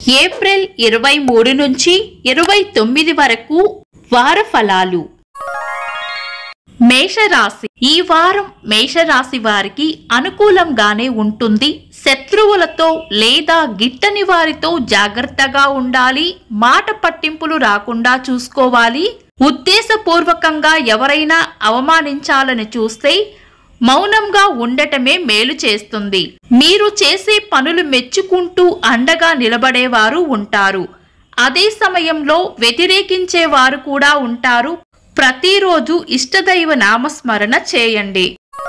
April ఇరవై మూడు నుంచి ఇరవై తొమ్మిది వరకు వార ఫలాలు మేషరాశి ఈ వారం మేషరాశి వారికి అనుకూలంగానే ఉంటుంది శత్రువులతో లేదా గిట్టని వారితో జాగ్రత్తగా ఉండాలి మాట పట్టింపులు రాకుండా చూసుకోవాలి ఉద్దేశపూర్వకంగా ఎవరైనా అవమానించాలని చూస్తే మౌనంగా ఉండటమే మేలు చేస్తుంది మీరు చేసే పనులు మెచ్చుకుంటూ అండగా నిలబడేవారు ఉంటారు అదే సమయంలో వ్యతిరేకించే వారు కూడా ఉంటారు ప్రతిరోజు ఇష్టదైవ నామస్మరణ చేయండి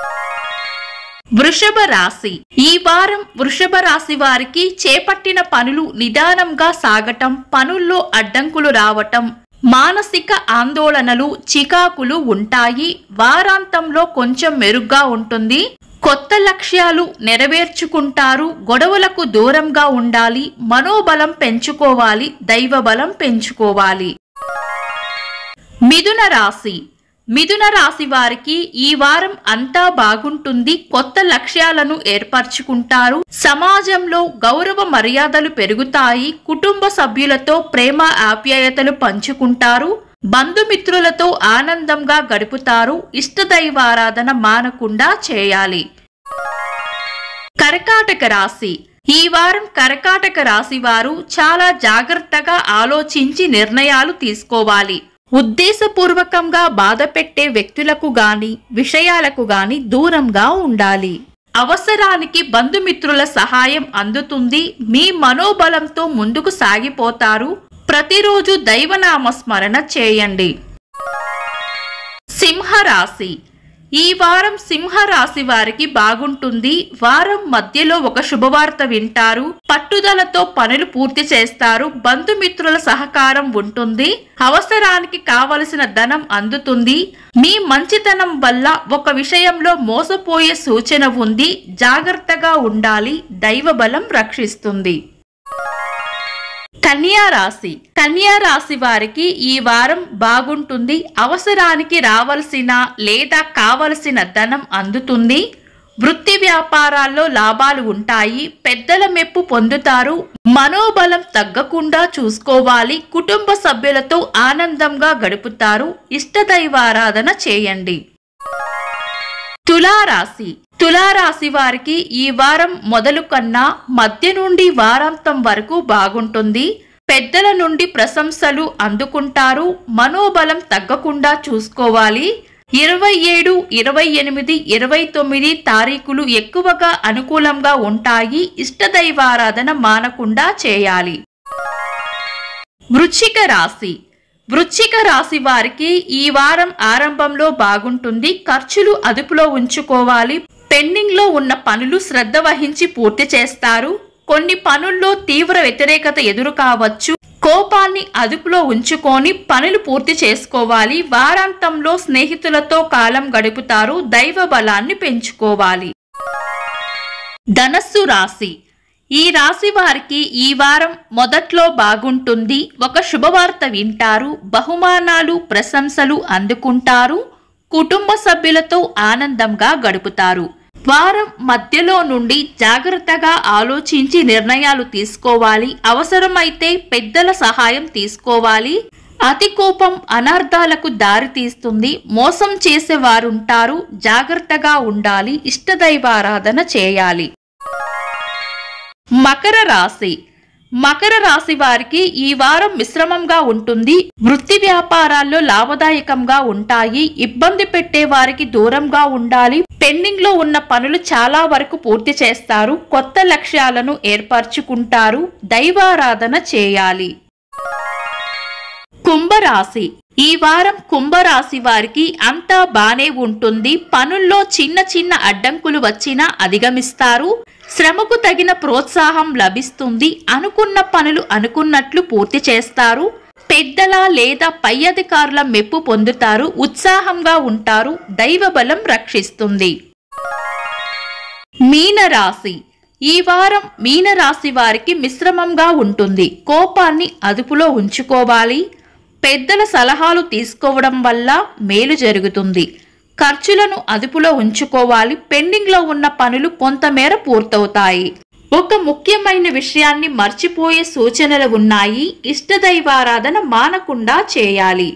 వృషభ రాశి ఈ వారం వృషభ రాశి వారికి చేపట్టిన పనులు నిదానంగా సాగటం పనుల్లో అడ్డంకులు రావటం మానసిక ఆందోళనలు చికాకులు ఉంటాయి వారాంతంలో కొంచెం మెరుగ్గా ఉంటుంది కొత్త లక్ష్యాలు నెరవేర్చుకుంటారు గొడవలకు దూరంగా ఉండాలి మనోబలం పెంచుకోవాలి దైవబలం పెంచుకోవాలి మిథున రాశి మిథున రాశి వారికి ఈ వారం అంతా బాగుంటుంది కొత్త లక్ష్యాలను ఏర్పరచుకుంటారు సమాజంలో గౌరవ మర్యాదలు పెరుగుతాయి కుటుంబ సభ్యులతో ప్రేమ ఆప్యాయతలు పంచుకుంటారు బంధుమిత్రులతో ఆనందంగా గడుపుతారు ఇష్టదైవారాధన మానకుండా చేయాలి కర్కాటక రాశి ఈ వారం కర్కాటక రాశి వారు చాలా జాగ్రత్తగా ఆలోచించి నిర్ణయాలు తీసుకోవాలి ఉద్దేశపూర్వకంగా బాధ పెట్టే వ్యక్తులకు గాని విషయాలకు గాని దూరంగా ఉండాలి అవసరానికి బంధుమిత్రుల సహాయం అందుతుంది మీ మనోబలంతో ముందుకు సాగిపోతారు ప్రతిరోజు దైవనామ స్మరణ చేయండి సింహరాశి ఈ వారం సింహరాశి వారికి బాగుంటుంది వారం మధ్యలో ఒక శుభవార్త వింటారు పట్టుదలతో పనులు పూర్తి చేస్తారు బంధుమిత్రుల సహకారం ఉంటుంది అవసరానికి కావలసిన ధనం అందుతుంది మీ మంచితనం వల్ల ఒక విషయంలో మోసపోయే సూచన ఉంది జాగ్రత్తగా ఉండాలి దైవ బలం రక్షిస్తుంది కన్యా రాశి కన్యా రాశి వారికి ఈ వారం బాగుంటుంది అవసరానికి రావలసిన లేదా కావలసిన ధనం అందుతుంది వృత్తి వ్యాపారాల్లో లాభాలు ఉంటాయి పెద్దల మెప్పు పొందుతారు మనోబలం తగ్గకుండా చూసుకోవాలి కుటుంబ సభ్యులతో ఆనందంగా గడుపుతారు ఇష్టదైవారాధన చేయండి తులారాశి తులారాశి వారికి ఈ వారం మొదలు కన్నా మధ్య నుండి వారాంతం వరకు బాగుంటుంది పెద్దల నుండి ప్రశంసలు అందుకుంటారు మనోబలం తగ్గకుండా చూసుకోవాలి ఇరవై ఏడు ఇరవై ఎనిమిది ఇరవై తొమ్మిది తారీఖులు ఎక్కువగా అనుకూలంగా ఉంటాయి ఇష్టదైవారాధన మానకుండా చేయాలి వృశ్చిక రాశి వృశ్చిక రాశి వారికి ఈ వారం ఆరంభంలో బాగుంటుంది ఖర్చులు అదుపులో ఉంచుకోవాలి పెండింగ్ లో ఉన్న పనులు శ్రద్ధ వహించి పూర్తి చేస్తారు కొన్ని పనుల్లో తీవ్ర వ్యతిరేకత ఎదురు కావచ్చు కోపాన్ని అదుపులో ఉంచుకొని పనులు పూర్తి చేసుకోవాలి వారాంతంలో స్నేహితులతో కాలం గడుపుతారు దైవ బలాన్ని పెంచుకోవాలి ధనస్సు రాశి ఈ రాశి వారికి ఈ వారం మొదట్లో బాగుంటుంది ఒక శుభవార్త వింటారు బహుమానాలు ప్రశంసలు అందుకుంటారు కుటుంబ సభ్యులతో ఆనందంగా గడుపుతారు వారం మధ్యలో నుండి జాగ్రత్తగా ఆలోచించి నిర్ణయాలు తీసుకోవాలి అవసరమైతే పెద్దల సహాయం తీసుకోవాలి అతి కోపం అనర్థాలకు దారి తీస్తుంది మోసం చేసే వారుంటారు జాగ్రత్తగా ఉండాలి ఇష్టదైవారాధన చేయాలి మకర రాశి మకర రాశి వారికి ఈ వారం మిశ్రమంగా ఉంటుంది వృత్తి వ్యాపారాల్లో లాభదాయకంగా ఉంటాయి ఇబ్బంది పెట్టే వారికి దూరంగా ఉండాలి పెండింగ్ లో ఉన్న పనులు చాలా వరకు పూర్తి చేస్తారు కొత్త లక్ష్యాలను ఏర్పరచుకుంటారు దైవారాధన చేయాలి కుంభరాశి ఈ వారం కుంభరాశి వారికి అంతా బానే ఉంటుంది పనుల్లో చిన్న చిన్న అడ్డంకులు వచ్చినా అధిగమిస్తారు శ్రమకు తగిన ప్రోత్సాహం లభిస్తుంది అనుకున్న పనులు అనుకున్నట్లు పూర్తి చేస్తారు పెద్దల లేదా పై అధికారుల మెప్పు పొందుతారు ఉత్సాహంగా ఉంటారు దైవ బలం రక్షిస్తుంది మీనరాశి ఈ వారం మీనరాశి వారికి మిశ్రమంగా ఉంటుంది కోపాన్ని అదుపులో ఉంచుకోవాలి పెద్దల సలహాలు తీసుకోవడం వల్ల మేలు జరుగుతుంది ఖర్చులను అదుపులో ఉంచుకోవాలి పెండింగ్లో ఉన్న పనులు కొంతమేర పూర్తవుతాయి ఒక ముఖ్యమైన విషయాన్ని మర్చిపోయే సూచనలు ఉన్నాయి ఇష్టదైవారాధన మానకుండా చేయాలి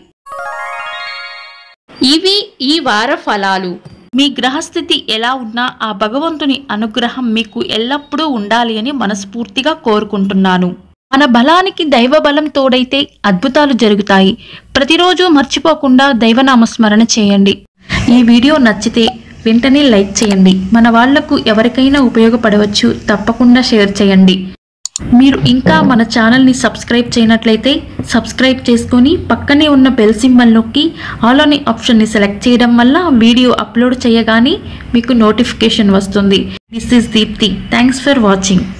ఇవి ఈ వార ఫలాలు మీ గ్రహస్థితి ఎలా ఉన్నా ఆ భగవంతుని అనుగ్రహం మీకు ఎల్లప్పుడూ ఉండాలి అని మనస్ఫూర్తిగా కోరుకుంటున్నాను మన బలానికి దైవ బలం తోడైతే అద్భుతాలు జరుగుతాయి ప్రతిరోజు మర్చిపోకుండా దైవనామస్మరణ చేయండి ఈ వీడియో నచ్చితే వెంటనే లైక్ చేయండి మన వాళ్లకు ఎవరికైనా ఉపయోగపడవచ్చు తప్పకుండా షేర్ చేయండి మీరు ఇంకా మన ఛానల్ని సబ్స్క్రైబ్ చేయనట్లయితే సబ్స్క్రైబ్ చేసుకొని పక్కనే ఉన్న బెల్ సింబల్ నొక్కి ఆల్ అనే ఆప్షన్ని సెలెక్ట్ చేయడం వల్ల వీడియో అప్లోడ్ చేయగానే మీకు నోటిఫికేషన్ వస్తుంది this is Deepthi thanks for watching